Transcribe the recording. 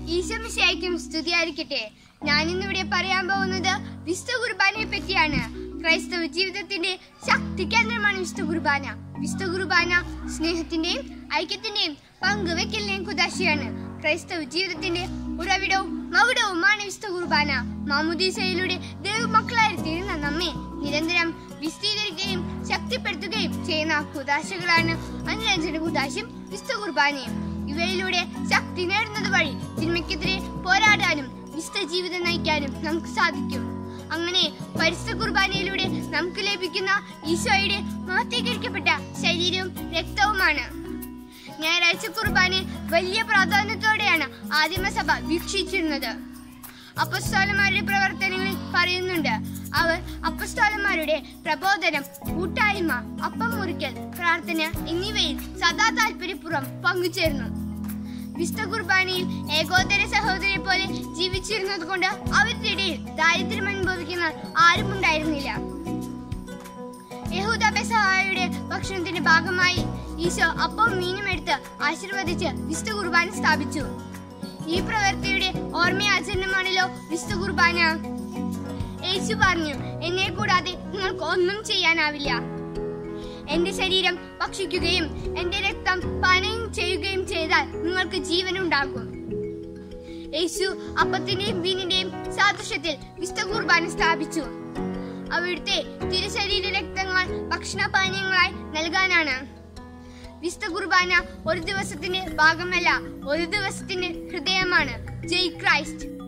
ഈശമിശയ്ക്കും സ്തുതിയായിരിക്കട്ടെ ഞാൻ ഇന്നിവിടെ പറയാൻ പോകുന്നത് വിശുദ്ധ കുർബാനയെ പറ്റിയാണ് ക്രൈസ്തവ ജീവിതത്തിന്റെ ശക്തി കേന്ദ്രമാണ് വിശുദ്ധ കുർബാന വിശുദ്ധ കുർബാന സ്നേഹത്തിന്റെയും ഐക്യത്തിന്റെയും പങ്കുവെക്കലിന്റെയും കുദാശയാണ് ക്രൈസ്തവ ജീവിതത്തിന്റെ ഉറവിടവും മകുടവുമാണ് വിശുദ്ധ കുർബാന മാമുദീസയിലൂടെ ദൈവമക്കളായി തീരുന്ന നമ്മെ നിരന്തരം വിശദീകരിക്കുകയും ശക്തിപ്പെടുത്തുകയും ചെയ്യുന്ന കുദാശകളാണ് അനുരഞ്ജന കുദാശയും വിശുദ്ധ കുർബാനയും ഇവയിലൂടെ ശക്തി നേടുന്നത് വഴി തിന്മയ്ക്കെതിരെ പോരാടാനും വിശുദ്ധ ജീവിതം നയിക്കാനും നമുക്ക് സാധിക്കും അങ്ങനെ പരിശുദ്ധ കുർബാനയിലൂടെ നമുക്ക് ലഭിക്കുന്ന ഈശോയുടെ മഹത്വീകരിക്കപ്പെട്ട ശരീരവും രക്തവുമാണ് ഞായറാഴ്ച കുർബാന വലിയ പ്രാധാന്യത്തോടെയാണ് ആദിമസഭ വീക്ഷിച്ചിരുന്നത് അപ്പസ്തോലന്മാരുടെ പ്രവർത്തനങ്ങളിൽ പറയുന്നുണ്ട് അവർ അപ്പസ്തോലന്മാരുടെ പ്രബോധനം കൂട്ടായ്മ അപ്പം മുറിക്കൽ പ്രാർത്ഥന എന്നിവയിൽ സദാ താല്പര്യപൂർവ്വം പങ്കുചേർന്നു വിശുദ്ധ കുർബാനയിൽ ഏകോദര സഹോദരിയെ പോലെ ജീവിച്ചിരുന്നത് കൊണ്ട് അവരുടെ ഇടയിൽ ദാരിദ്ര്യം അനുഭവിക്കുന്ന ആരും ഉണ്ടായിരുന്നില്ല യഹൂദ പെസഹായുടെ ഭക്ഷണത്തിന്റെ ഭാഗമായി ഈശോ അപ്പവും മീനും എടുത്ത് ആശീർവദിച്ച് വിശുദ്ധ കുർബാന സ്ഥാപിച്ചു ഈ പ്രവൃത്തിയുടെ ഓർമ്മയാചരണമാണല്ലോ വിശുദ്ധ കുർബാന യേശു പറഞ്ഞു എന്നെ കൂടാതെ നിങ്ങൾക്ക് ഒന്നും ചെയ്യാനാവില്ല എന്റെ ശരീരം ഭക്ഷിക്കുകയും എന്റെ രക്തം പാനയം ചെയ്യുകയും ചെയ്താൽ നിങ്ങൾക്ക് ജീവൻ ഉണ്ടാകും യേശു അപ്പത്തിന്റെയും വീനിന്റെയും സാദൃശ്യത്തിൽ വിശുദ്ധ കുർബാന സ്ഥാപിച്ചു അവിടുത്തെ തിരുശരീര രക്തങ്ങൾ ഭക്ഷണപാനീയങ്ങളായി നൽകാനാണ് വിശുദ്ധ കുർബാന ഒരു ദിവസത്തിന്റെ ഭാഗമല്ല ഒരു ദിവസത്തിന്റെ ഹൃദയമാണ് ജയ് ക്രൈസ്റ്റ്